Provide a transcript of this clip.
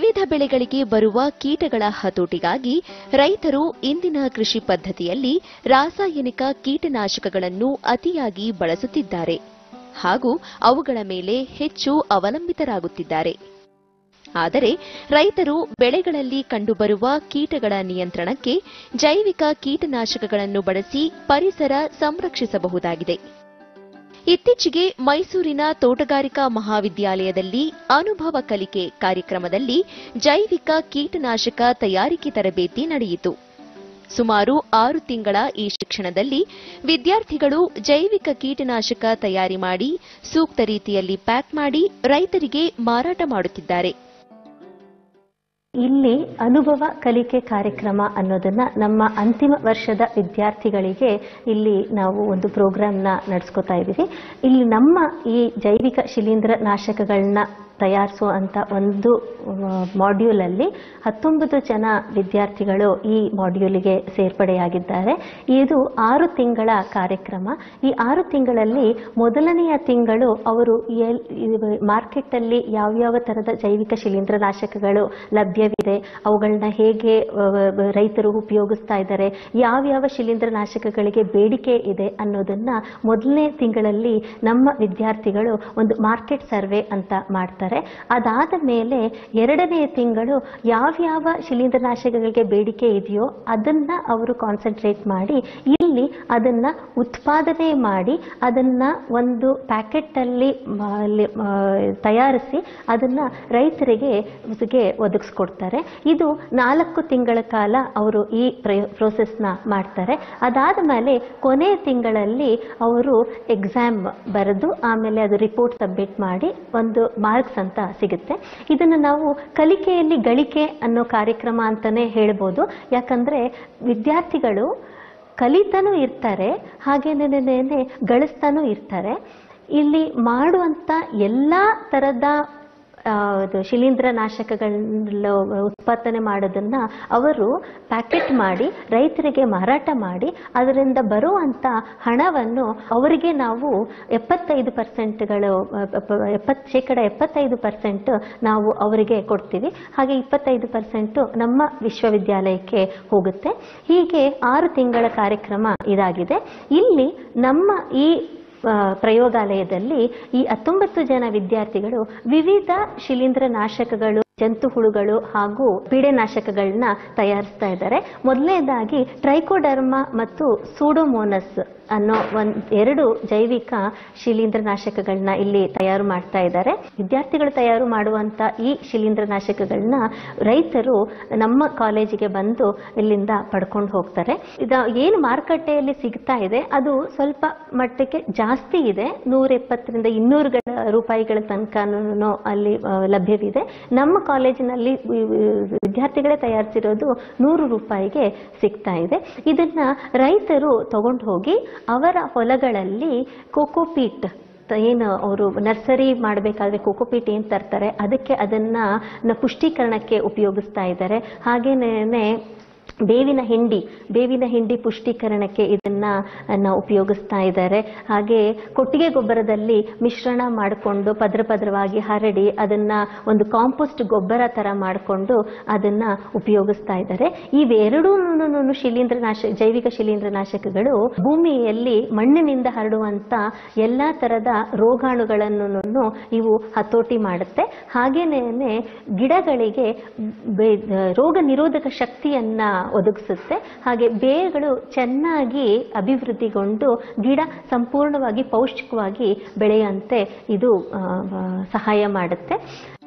ವಿವಿಧ ಬೆಳೆಗಳಿಗೆ ಬರುವ ಕೀಟಗಳ ಹತೋಟಿಗಾಗಿ ರೈತರು ಇಂದಿನ ಕೃಷಿ ಪದ್ಧತಿಯಲ್ಲಿ ರಾಸಾಯನಿಕ ಕೀಟನಾಶಕಗಳನ್ನು ಅತಿಯಾಗಿ ಬಳಸುತ್ತಿದ್ದಾರೆ ಹಾಗೂ ಅವುಗಳ ಮೇಲೆ ಹೆಚ್ಚು ಅವಲಂಬಿತರಾಗುತ್ತಿದ್ದಾರೆ ಆದರೆ ರೈತರು ಬೆಳೆಗಳಲ್ಲಿ ಕಂಡುಬರುವ ಕೀಟಗಳ ನಿಯಂತ್ರಣಕ್ಕೆ ಜೈವಿಕ ಕೀಟನಾಶಕಗಳನ್ನು ಬಳಸಿ ಪರಿಸರ ಸಂರಕ್ಷಿಸಬಹುದಾಗಿದೆ ಇತ್ತೀಚೆಗೆ ಮೈಸೂರಿನ ತೋಟಗಾರಿಕಾ ಮಹಾವಿದ್ಯಾಲಯದಲ್ಲಿ ಅನುಭವ ಕಲಿಕೆ ಕಾರ್ಯಕ್ರಮದಲ್ಲಿ ಜೈವಿಕ ಕೀಟನಾಶಕ ತಯಾರಿಕೆ ತರಬೇತಿ ನಡೆಯಿತು ಸುಮಾರು ಆರು ತಿಂಗಳ ಈ ಶಿಕ್ಷಣದಲ್ಲಿ ವಿದ್ಯಾರ್ಥಿಗಳು ಜೈವಿಕ ಕೀಟನಾಶಕ ತಯಾರಿ ಮಾಡಿ ಸೂಕ್ತ ರೀತಿಯಲ್ಲಿ ಪ್ಯಾಕ್ ಮಾಡಿ ರೈತರಿಗೆ ಮಾರಾಟ ಮಾಡುತ್ತಿದ್ದಾರೆ ಇಲ್ಲಿ ಅನುಭವ ಕಲಿಕೆ ಕಾರ್ಯಕ್ರಮ ಅನ್ನೋದನ್ನ ನಮ್ಮ ಅಂತಿಮ ವರ್ಷದ ವಿದ್ಯಾರ್ಥಿಗಳಿಗೆ ಇಲ್ಲಿ ನಾವು ಒಂದು ಪ್ರೋಗ್ರಾಮ್ನ ನಡೆಸ್ಕೊತಾ ಇದ್ದೀವಿ ಇಲ್ಲಿ ನಮ್ಮ ಈ ಜೈವಿಕ ಶಿಲೀಂಧ್ರ ನಾಶಕಗಳನ್ನ ತಯಾರಿಸುವಂಥ ಒಂದು ಮಾಡ್ಯೂಲಲ್ಲಿ ಹತ್ತೊಂಬತ್ತು ಜನ ವಿದ್ಯಾರ್ಥಿಗಳು ಈ ಮಾಡ್ಯೂಲಿಗೆ ಸೇರ್ಪಡೆಯಾಗಿದ್ದಾರೆ ಇದು ಆರು ತಿಂಗಳ ಕಾರ್ಯಕ್ರಮ ಈ ಆರು ತಿಂಗಳಲ್ಲಿ ಮೊದಲನೆಯ ತಿಂಗಳು ಅವರು ಎಲ್ ಮಾರ್ಕೆಟಲ್ಲಿ ಯಾವ್ಯಾವ ಥರದ ಜೈವಿಕ ಶಿಲೀಂಧ್ರನಾಶಕಗಳು ಲಭ್ಯವಿದೆ ಅವುಗಳನ್ನ ಹೇಗೆ ಆ, ರೈತರು ಉಪಯೋಗಿಸ್ತಾ ಇದ್ದಾರೆ ಯಾವ್ಯಾವ ಶಿಲೀಂಧ್ರನಾಶಕಗಳಿಗೆ ಬೇಡಿಕೆ ಇದೆ ಅನ್ನೋದನ್ನ ಮೊದಲನೇ ತಿಂಗಳಲ್ಲಿ ನಮ್ಮ ವಿದ್ಯಾರ್ಥಿಗಳು ಒಂದು ಮಾರ್ಕೆಟ್ ಸರ್ವೆ ಅಂತ ಮಾಡ್ತಾರೆ ಅದಾದ ಮೇಲೆ ಎರಡನೇ ತಿಂಗಳು ಯಾವ್ಯಾವ ಶಿಲೀಂಧ್ರನಾಶಕಗಳಿಗೆ ಬೇಡಿಕೆ ಇದೆಯೋ ಅದನ್ನ ಅವರು ಕಾನ್ಸಂಟ್ರೇಟ್ ಮಾಡಿ ಇಲ್ಲಿ ಅದನ್ನ ಉತ್ಪಾದನೆ ಮಾಡಿ ಅದನ್ನ ಒಂದು ಪ್ಯಾಕೆಟ್ ಅಲ್ಲಿ ಮ- ಅಲ್ಲಿ, ಮ, ತಯಾರಿಸಿ ಅದನ್ನ ರೈತರಿಗೆ ಗೆ ಒದಗಿಸ್ಕೊಡ್ತಾರೆ ಇದು ನಾಲ್ಕು ತಿಂಗಳ ಕಾಲ ಅವರು ಈ ಪ್ರೋಸೆಸ್ನ ಮಾಡ್ತಾರೆ ಅದಾದ ಮೇಲೆ ಕೊನೆ ತಿಂಗಳಲ್ಲಿ ಅವರು ಎಕ್ಸಾಮ್ ಬರೆದು ಆಮೇಲೆ ಅದು ರಿಪೋರ್ಟ್ ಸಬ್ಮಿಟ್ ಮಾಡಿ ಒಂದು ಮಾರ್ಕ್ಸ್ ಅಂತ ಸಿಗುತ್ತೆ ಇದನ್ನು ನಾವು ಕಲಿಕೆಯಲ್ಲಿ ಗಳಿಕೆ ಅನ್ನೋ ಕಾರ್ಯಕ್ರಮ ಅಂತಾನೆ ಹೇಳ್ಬೋದು ಯಾಕಂದ್ರೆ ವಿದ್ಯಾರ್ಥಿಗಳು ಕಲಿತಾನೂ ಇರ್ತಾರೆ ಹಾಗೇನೇನೆ ಗಳಿಸ್ತಾನೂ ಇರ್ತಾರೆ ಇಲ್ಲಿ ಮಾಡುವಂಥ ಎಲ್ಲ ಥರದ ಆ, ಇದು ಶಿಲೀಂಧ್ರನಾಶಕಗಳ ಉತ್ಪಾದನೆ ಮಾಡೋದನ್ನ ಅವರು ಪ್ಯಾಕೆಟ್ ಮಾಡಿ ರೈತರಿಗೆ ಮಾರಾಟ ಮಾಡಿ ಅದರಿಂದ ಬರುವಂತ ಹಣವನ್ನು ಅವರಿಗೆ ನಾವು ಎಪ್ಪತ್ತೈದು ಪರ್ಸೆಂಟ್ಗಳು ಎಪ್ಪತ್ತು ಶೇಕಡ ಎಪ್ಪತ್ತೈದು ಪರ್ಸೆಂಟ್ ನಾವು ಅವರಿಗೆ ಕೊಡ್ತೀವಿ ಹಾಗೆ ಇಪ್ಪತ್ತೈದು ಪರ್ಸೆಂಟು ನಮ್ಮ ವಿಶ್ವವಿದ್ಯಾಲಯಕ್ಕೆ ಹೋಗುತ್ತೆ ಹೀಗೆ ಆರು ತಿಂಗಳ ಕಾರ್ಯಕ್ರಮ ಇದಾಗಿದೆ ಇಲ್ಲಿ ನಮ್ಮ ಈ ಆ, ಪ್ರಯೋಗಾಲಯದಲ್ಲಿ ಈ ಹತ್ತೊಂಬತ್ತು ಜನ ವಿದ್ಯಾರ್ಥಿಗಳು ವಿವಿಧ ಶಿಲೀಂಧ್ರ ನಾಶಕಗಳು ಜಂತು ಹುಳುಗಳು ಹಾಗೂ ಪೀಡೆನಾಶಕಗಳನ್ನ ತಯಾರಿಸ್ತಾ ಇದ್ದಾರೆ ಮೊದಲನೇದಾಗಿ ಟ್ರೈಕೋಡರ್ಮ ಮತ್ತು ಸೂಡೋಮೋನಸ್ ಅನ್ನೋ ಒಂದ್ ಎರಡು ಜೈವಿಕ ಶಿಲೀಂಧ್ರನಾಶಕಗಳನ್ನ ಇಲ್ಲಿ ತಯಾರು ಮಾಡ್ತಾ ಇದ್ದಾರೆ ವಿದ್ಯಾರ್ಥಿಗಳು ತಯಾರು ಮಾಡುವಂತ ಈ ಶಿಲೀಂಧ್ರನಾಶಕಗಳನ್ನ ರೈತರು ನಮ್ಮ ಕಾಲೇಜಿಗೆ ಬಂದು ಇಲ್ಲಿಂದ ಪಡ್ಕೊಂಡು ಹೋಗ್ತಾರೆ ಇದ ಏನು ಮಾರುಕಟ್ಟೆಯಲ್ಲಿ ಸಿಗ್ತಾ ಇದೆ ಅದು ಸ್ವಲ್ಪ ಮಟ್ಟಕ್ಕೆ ಜಾಸ್ತಿ ಇದೆ ನೂರ ಎಪ್ಪತ್ತರಿಂದ ಇನ್ನೂರುಗಳ ರೂಪಾಯಿಗಳ ತನಕನೂ ಅಲ್ಲಿ ಆ, ಲಭ್ಯವಿದೆ ನಮ್ಮ ಕಾಲೇಜಿನಲ್ಲಿ ವಿ- ವಿ- ವಿದ್ಯಾರ್ಥಿಗಳೇ ತಯಾರಿಸಿರೋದು ನೂರು ರೂಪಾಯಿಗೆ ಸಿಗ್ತಾ ಇದೆ ಇದನ್ನ ರೈತರು ತಗೊಂಡು ಹೋಗಿ ಅವರ ಹೊಲಗಳಲ್ಲಿ ಕೋಕೋಪೀಟ್ ಏನು ಅವರು ನರ್ಸರಿ ಮಾಡಬೇಕಾದ್ರೆ ಕೋಕೋಪೀಟ್ ಏನು ತರ್ತಾರೆ ಅದಕ್ಕೆ ಅದನ್ನ ನ ಪುಷ್ಟೀಕರಣಕ್ಕೆ ಉಪಯೋಗಿಸ್ತಾ ಇದ್ದಾರೆ ಹಾಗೇನೇ ಬೇವಿನ ಹಿಂಡಿ ಬೇವಿನ ಹಿಂಡಿ ಪುಷ್ಟೀಕರಣಕ್ಕೆ ಇದನ್ನ ನ ಉಪಯೋಗಿಸ್ತಾ ಇದ್ದಾರೆ ಹಾಗೆ ಕೊಟ್ಟಿಗೆ ಗೊಬ್ಬರದಲ್ಲಿ ಮಿಶ್ರಣ ಮಾಡಿಕೊಂಡು ಪದ್ರ ಪದ್ರವಾಗಿ ಹರಡಿ ಅದನ್ನ ಒಂದು ಕಾಂಪೋಸ್ಟ್ ಗೊಬ್ಬರ ತರ ಮಾಡಿಕೊಂಡು ಅದನ್ನ ಉಪಯೋಗಿಸ್ತಾ ಇದ್ದಾರೆ ಇವೆರಡೂ ಶಿಲೀಂಧ್ರನಾಶ ಜೈವಿಕ ಶಿಲೀಂಧ್ರನಾಶಕಗಳು ಭೂಮಿಯಲ್ಲಿ ಮಣ್ಣಿನಿಂದ ಹರಡುವಂತ ಎಲ್ಲಾ ತರದ ರೋಗಾಣುಗಳನ್ನು ಇವು ಹತೋಟಿ ಮಾಡುತ್ತೆ ಹಾಗೇನೆ ಗಿಡಗಳಿಗೆ ಬೆ- ರೋಗ ನಿರೋಧಕ ಶಕ್ತಿಯನ್ನ ಒದಗಿಸುತ್ತೆ ಹಾಗೆ ಬೇರುಗಳು ಚೆನ್ನಾಗಿ ಅಭಿವೃದ್ಧಿಗೊಂಡು ಗಿಡ ಸಂಪೂರ್ಣವಾಗಿ ಪೌಷ್ಟಿಕವಾಗಿ ಬೆಳೆಯುವಂತೆ ಇದು ಆ, ಆ, ಸಹಾಯ ಮಾಡುತ್ತೆ